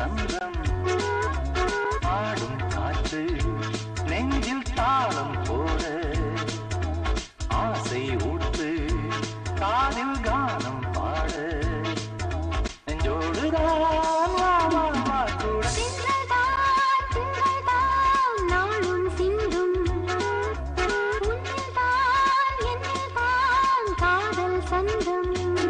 சந்தம் ஆடும் காற்று நெஞ்சில் தாளம் போட ஆசை ஊற்று காதில் கானம் பாட நெஞ்சோடுதான் வா வா வா கூட திங்கள்தான் திங்கள்தான் நாளும் சிந்தும் உன்னில்தான் என்னில்தான் காதல் சந்தம்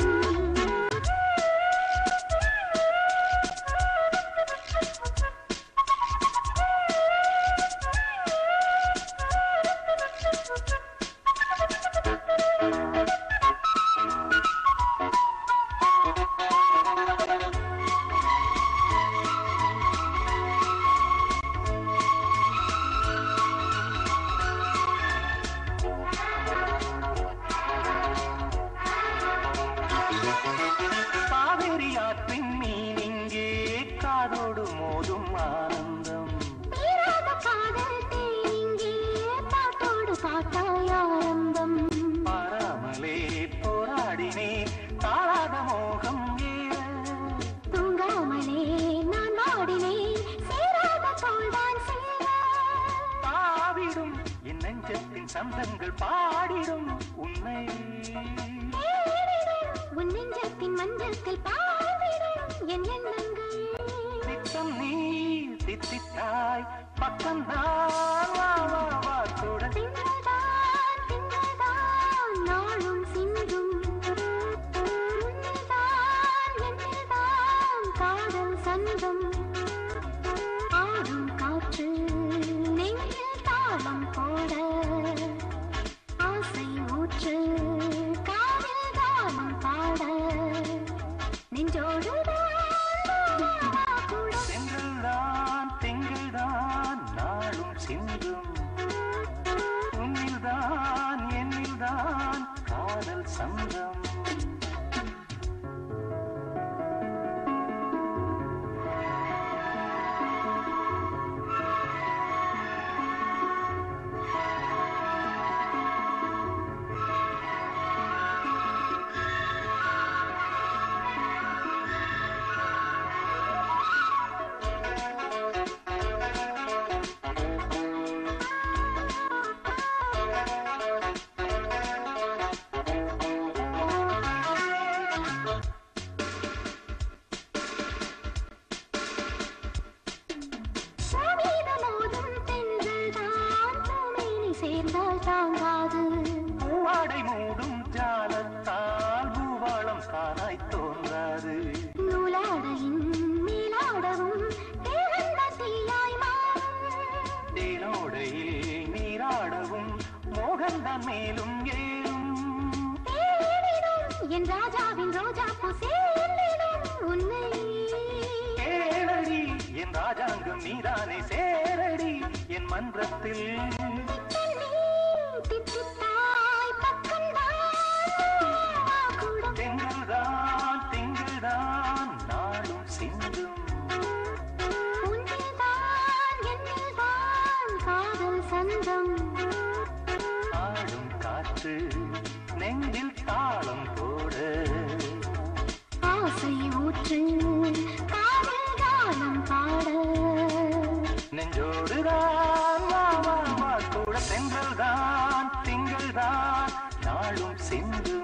காவிரி ஆற்றின் மீன் இங்கே காதோடு மோதும் ஆனந்தம் தீராத காதல் தேங்கே பாட்டோடு பாட்டாய் ஆரம்பம் பாராமலே போராடினே தாழாத மோகம் ஏற தூங்காமலே நான் வாடினேன் சேராத தோல்தான் சேர பாவிடும் என் நெஞ்சத்தின் சந்தங்கள் பாடிடும் உன்னை தேடிடும் உன் நெஞ்சத்தின் மஞ்சத்தில் பாவிடும் என் எண்ணங்கள் நித்தம் நீ தித்தித்தாய் பக்கம்தான் வா வா வா கூட திங்கள்தான் திங்கள்தான் நாளும் சிந்தும் உன்னில்தான் என்னில்தான் காதல் சந்தம் ஆடும் காற்று நெஞ்சில் தாளம் போட ஆசை ஊற்று காதில் கானம் பாட நெஞ்சோடு கூட செங்கல்தான் திங்கள்தான் நாளும் சிந்தும் உன்னில்தான் என்னில்தான் காதல் சந்தம் சமீபமோதும் தென்றல்தான் பூமேனி சேர்ந்தால் தாங்காது பூவாடை மூடும் ஜாலத்தால் பூவாளம் தானாய் தோன்றாது நூலாடையின் மேலாடவும் தேவந்த தீயாய் மாறும் தேனோடையில் நீராடவும் மோகன்தான் மேலும் ஏறும் தேடிடும் என் ராஜாவின் ரோஜாப்பூ சேர்ந்திடும் உன்னை கேளடி என் ராஜாங்கம் நீதானே சேரடி என் மன்றத்தில் திக்கல் நீ தித்தித்தாய் பக்கம்தான் கூடம் தெங்கள்தான் திங்கள்தான் நாளும் சிந்தும் உன்னில்தான் என்னில்தான் காதல் சந்தம் ஆடும் காற்று நெஞ்சில் தாளம் போட ஆசை ஊற்று காதல் கானம் பாட நெஞ்சோடுதான் வா வா வா கூட செங்கல்தான் திங்கள்தான் நாளும் சிந்து